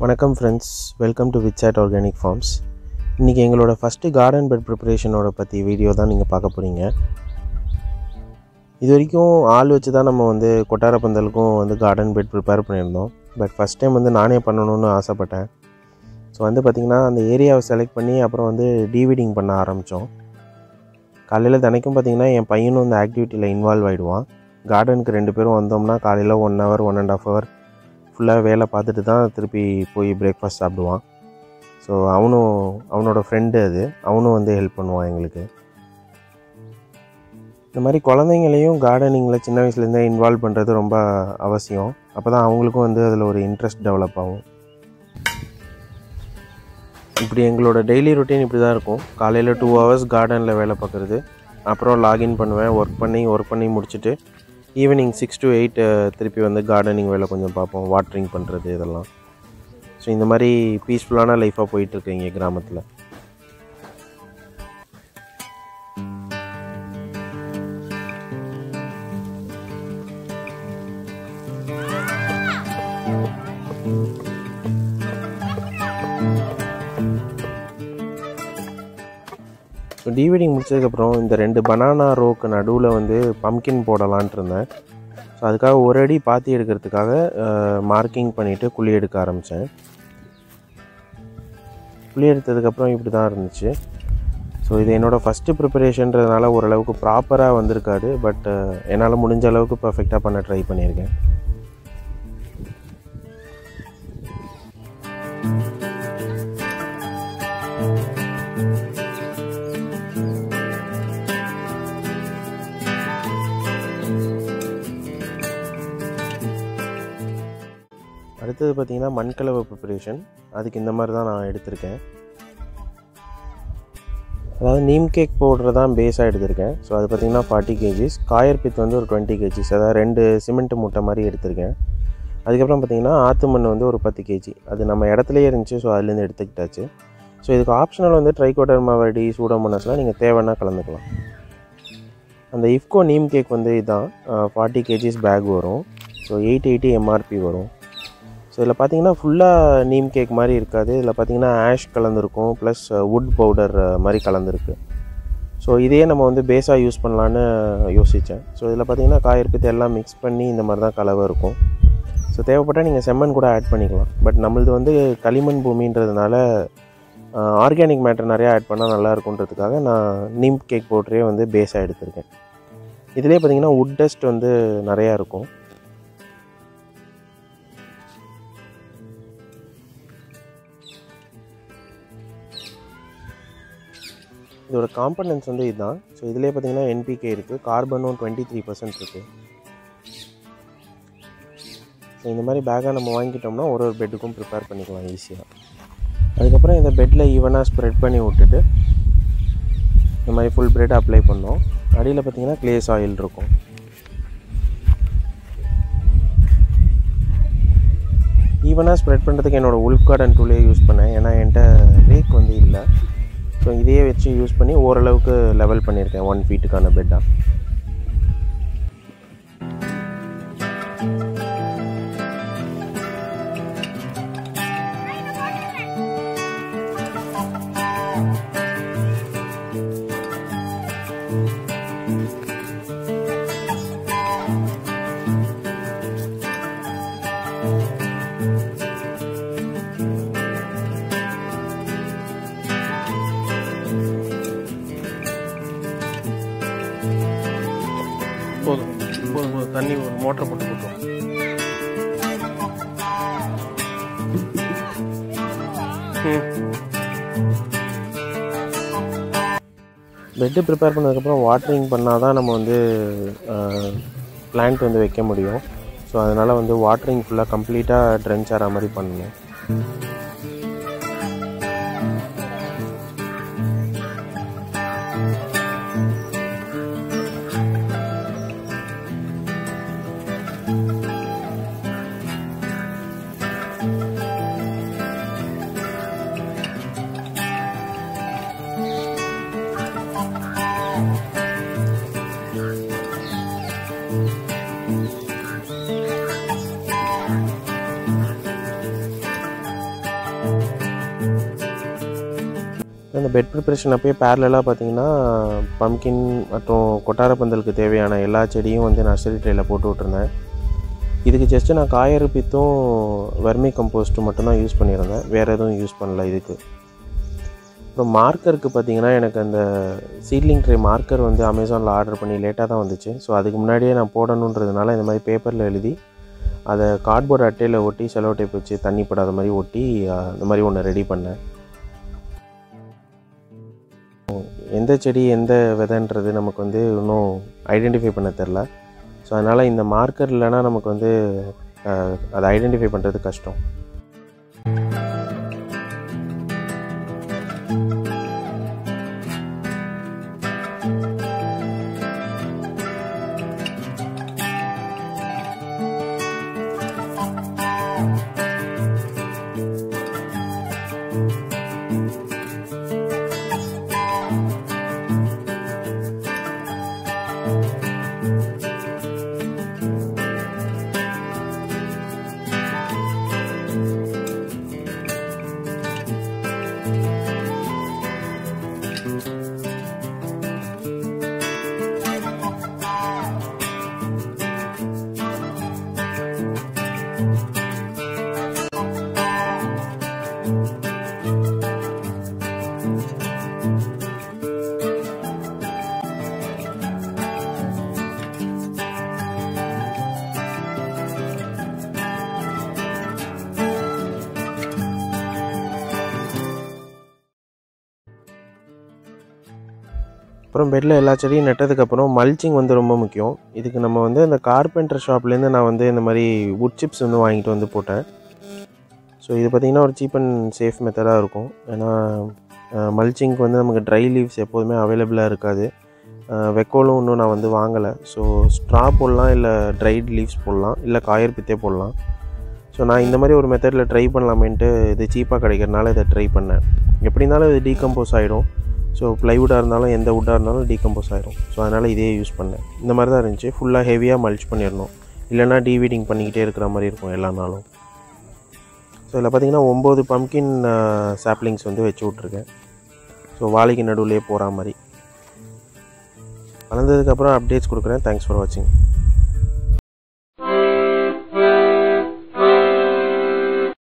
வணக்கம் friends welcome to விச்சாட் organic farms இன்றைக்கி எங்களோட ஃபஸ்ட்டு கார்டன் பெட் ப்ரிப்பரேஷனோட பற்றி வீடியோ தான் நீங்கள் பார்க்க போகிறீங்க இது வரைக்கும் ஆள் வச்சு தான் நம்ம வந்து கொட்டார பந்தலுக்கும் வந்து கார்டன் பெட் ப்ரிப்பேர் பண்ணியிருந்தோம் பட் ஃபஸ்ட் டைம் வந்து நானே பண்ணணும்னு ஆசைப்பட்டேன் ஸோ வந்து பார்த்திங்கன்னா அந்த ஏரியாவை செலக்ட் பண்ணி அப்புறம் வந்து டீவீடிங் பண்ண ஆரம்பித்தோம் காலையில் தினைக்கும் பார்த்திங்கன்னா என் பையனும் இந்த ஆக்டிவிட்டியில் இன்வால்வ் ஆகிடுவான் கார்டனுக்கு ரெண்டு பேரும் வந்தோம்னா காலையில் one hour one and half hour ஃபுல்லாக வேலை பார்த்துட்டு தான் திருப்பி போய் பிரேக்ஃபாஸ்ட் சாப்பிடுவான் ஸோ அவனும் அவனோட ஃப்ரெண்டு அது அவனும் வந்து ஹெல்ப் பண்ணுவான் எங்களுக்கு இந்த மாதிரி குழந்தைங்களையும் கார்டனிங்கில் சின்ன வயசுலேருந்தே இன்வால்வ் பண்ணுறது ரொம்ப அவசியம் அப்போ தான் அவங்களுக்கும் வந்து அதில் ஒரு இன்ட்ரெஸ்ட் டெவலப் ஆகும் இப்படி எங்களோட டெய்லி ரொட்டீன் இப்படி தான் இருக்கும் காலையில் டூ ஹவர்ஸ் கார்டனில் வேலை பார்க்குறது அப்புறம் லாகின் பண்ணுவேன் ஒர்க் பண்ணி ஒர்க் பண்ணி முடிச்சுட்டு ஈவினிங் சிக்ஸ் டு எயிட் திருப்பி வந்து கார்டனிங் வேலை கொஞ்சம் பார்ப்போம் வாட்டரிங் பண்ணுறது இதெல்லாம் ஸோ இந்த மாதிரி பீஸ்ஃபுல்லான லைஃப்பாக போயிட்டுருக்கு இங்கே கிராமத்தில் ஸோ டிவிடிங் முடிச்சதுக்கப்புறம் இந்த ரெண்டு பனானா ரோக்கு நடுவில் வந்து பம்கின் போடலான்ட்டு இருந்தேன் ஸோ அதுக்காக ஒரு அடி பாத்தி எடுக்கிறதுக்காக மார்க்கிங் பண்ணிவிட்டு குழி எடுக்க ஆரம்பித்தேன் குழி எடுத்ததுக்கப்புறம் இப்படி தான் இருந்துச்சு ஸோ இது என்னோடய ஃபஸ்ட்டு ப்ரிப்பரேஷன்றதுனால ஓரளவுக்கு ப்ராப்பராக வந்திருக்காது பட் என்னால் முடிஞ்ச அளவுக்கு பர்ஃபெக்டாக பண்ண ட்ரை பண்ணியிருக்கேன் அடுத்தது பார்த்திங்கன்னா மண்கலவை ப்ரிப்பரேஷன் அதுக்கு இந்த மாதிரி தான் நான் எடுத்திருக்கேன் அதாவது நீம் கேக் பவுடர் தான் பேஸாக எடுத்திருக்கேன் ஸோ அது பார்த்திங்கன்னா ஃபார்ட்டி கேஜிஸ் காயர் பித் வந்து ஒரு டுவெண்ட்டி கேஜிஸ் அதாவது ரெண்டு சிமெண்ட் மூட்டை மாதிரி எடுத்திருக்கேன் அதுக்கப்புறம் பார்த்திங்கன்னா ஆற்று மண் வந்து ஒரு பத்து கேஜி அது நம்ம இடத்துலையே இருந்துச்சு ஸோ அதுலேருந்து எடுத்துக்கிட்டாச்சு ஸோ இதுக்கு ஆப்ஷனல் வந்து ட்ரைகோடர்மாவடி சூடோமோனஸ்லாம் நீங்கள் தேவைன்னா கலந்துக்கலாம் அந்த இஃப்கோ நீம் கேக் வந்து இதுதான் ஃபார்ட்டி கேஜிஸ் பேக் வரும் ஸோ எயிட் எயிட்டி எம்ஆர்பி வரும் ஸோ இதில் பார்த்தீங்கன்னா ஃபுல்லாக நீம் கேக் மாதிரி இருக்காது இதில் பார்த்தீங்கன்னா ஆஷ் கலந்துருக்கும் ப்ளஸ் வுட் பவுடர் மாதிரி கலந்துருக்கு ஸோ இதையே நம்ம வந்து பேஸாக யூஸ் பண்ணலான்னு யோசித்தேன் ஸோ இதில் பார்த்தீங்கன்னா காயிருப்பத்து எல்லாம் மிக்ஸ் பண்ணி இந்த மாதிரி தான் கலவை இருக்கும் ஸோ தேவைப்பட்டால் நீங்கள் செம்மண் கூட ஆட் பண்ணிக்கலாம் பட் நம்மளது வந்து களிமண் பூமின்றதுனால ஆர்கானிக் மேட்டர் நிறையா ஆட் பண்ணால் நல்லா இருக்குன்றதுக்காக நான் நீம் கேக் பவுடரே வந்து பேஸாக எடுத்திருக்கேன் இதிலே பார்த்தீங்கன்னா வுட் டஸ்ட் வந்து நிறையா இருக்கும் இதோட காம்பனன்ட்ஸ் வந்து இதுதான் ஸோ இதிலே பார்த்தீங்கன்னா என்பிகே இருக்குது கார்பனும் டுவெண்ட்டி த்ரீ பர்சன்ட் இருக்குது ஸோ இந்த மாதிரி பேக்காக நம்ம வாங்கிட்டோம்னா ஒரு ஒரு பெட்டுக்கும் ப்ரிப்பேர் பண்ணிக்கலாம் ஈஸியாக அதுக்கப்புறம் இந்த பெட்டில் ஈவனாக ஸ்ப்ரெட் பண்ணி விட்டுட்டு இந்த மாதிரி ஃபுல் பிரெட் அப்ளை பண்ணோம் அடியில் பார்த்தீங்கன்னா கிளேஸ் ஆயில் இருக்கும் ஈவனாக ஸ்ப்ரெட் பண்ணுறதுக்கு என்னோடய உல்ஃப் கார்டன் டூலே யூஸ் பண்ணேன் ஏன்னா என்கிட்ட ரேக் வந்து இல்லை ஸோ இதையே வச்சு யூஸ் பண்ணி ஓரளவுக்கு லெவல் பண்ணியிருக்கேன் ஒன் ஃபீட்டுக்கான பெட்டாக போதும் போதும் போதும் தண்ணி ஒரு மோட்டரை போட்டு போட்டோம் பெட்டு ப்ரிப்பேர் பண்ணதுக்கப்புறம் வாட்டரிங் பண்ணால் தான் நம்ம வந்து பிளான்ட் வந்து வைக்க முடியும் ஸோ அதனால் வந்து வாட்டரிங் ஃபுல்லாக கம்ப்ளீட்டாக ட்ரென்ச் ஆகிற மாதிரி பண்ணணும் பெட் ப்ரிப்பரேஷன் அப்போயே பேரலாக பார்த்தீங்கன்னா பம்கின் மற்றும் கொட்டாரப்பந்தலுக்கு தேவையான எல்லா செடியும் வந்து நர்சரி ட்ரேயில் போட்டு விட்ருந்தேன் இதுக்கு ஜஸ்ட்டு நான் காயறு பித்தும் வர்மி கம்போஸ்ட்டு மட்டும்தான் யூஸ் பண்ணியிருந்தேன் வேறு எதுவும் யூஸ் பண்ணல இதுக்கு அப்புறம் மார்க்கருக்கு பார்த்தீங்கன்னா எனக்கு அந்த சீட்லிங் ட்ரே மார்க்கர் வந்து அமேசானில் ஆர்டர் பண்ணி லேட்டாக தான் வந்துச்சு ஸோ அதுக்கு முன்னாடியே நான் போடணுன்றதுனால இந்த மாதிரி பேப்பரில் எழுதி அதை கார்ட்போர்ட் அட்டையில் ஒட்டி செலோ டேப் வச்சு தண்ணி படாத மாதிரி ஒட்டி அஹ், இந்த மாதிரி ஒன்று ரெடி பண்ணேன் எந்த செடி எந்த விதைன்றது நமக்கு வந்து இன்னும் ஐடென்டிஃபை பண்ண தெரில ஸோ அதனால் இந்த மார்க்கர் இல்லைன்னா நமக்கு வந்து அஹ், அதை ஐடென்டிஃபை பண்ணுறது கஷ்டம் அப்புறம் பெட்டில் எல்லா செடியும் நட்டதுக்கப்புறம் மல்ச்சிங் வந்து ரொம்ப முக்கியம் இதுக்கு நம்ம வந்து அந்த கார்பெண்டர் ஷாப்லேருந்து நான் வந்து இந்த மாதிரி wood சிப்ஸ் வந்து வாங்கிட்டு வந்து போட்டேன் ஸோ இது பார்த்திங்கன்னா ஒரு சீப் அண்ட் சேஃப் மெத்தடாக இருக்கும் ஏன்னா மல்ச்சிங்க்கு வந்து நமக்கு ட்ரை லீவ்ஸ் எப்போதுமே அவைலபிளாக இருக்காது அஹ், வெக்கோலும் இன்னும் நான் வந்து வாங்கலை ஸோ ஸ்ட்ரா போடலாம் இல்லை ட்ரைட் லீவ்ஸ் போடலாம் இல்லை காயர் பித்தே போடலாம் ஸோ நான் இந்த மாதிரி ஒரு மெத்தடில் ட்ரை பண்ணலாமேன்ட்டு இது சீப்பாக கிடைக்கிறனால இதை ட்ரை பண்ணேன் எப்படி இருந்தாலும் இது டீகம்போஸ் ஆகிடும் ஸோ ப்ளைவுட்டாக இருந்தாலும் எந்த வுட்டாக இருந்தாலும் டீகம்போஸ் ஆகிடும் ஸோ அதனால் இதே யூஸ் பண்ணேன் இந்த மாதிரி தான் இருந்துச்சு ஃபுல்லாக ஹெவியாக மல்ச் பண்ணிடணும் இல்லைனா டீவீடிங் பண்ணிக்கிட்டே இருக்கிற மாதிரி இருக்கும் எல்லா நாளும் ஸோ இதில் பார்த்தீங்கன்னா ஒம்பது பம்கின் சாப்ளிங்ஸ் வந்து வச்சு விட்ருக்கேன் ஸோ வாழைக்கு நடுவுலேயே போகிற மாதிரி வளர்ந்ததுக்கப்புறம் அப்டேட்ஸ் கொடுக்குறேன் தேங்க்ஸ் ஃபார் வாட்சிங்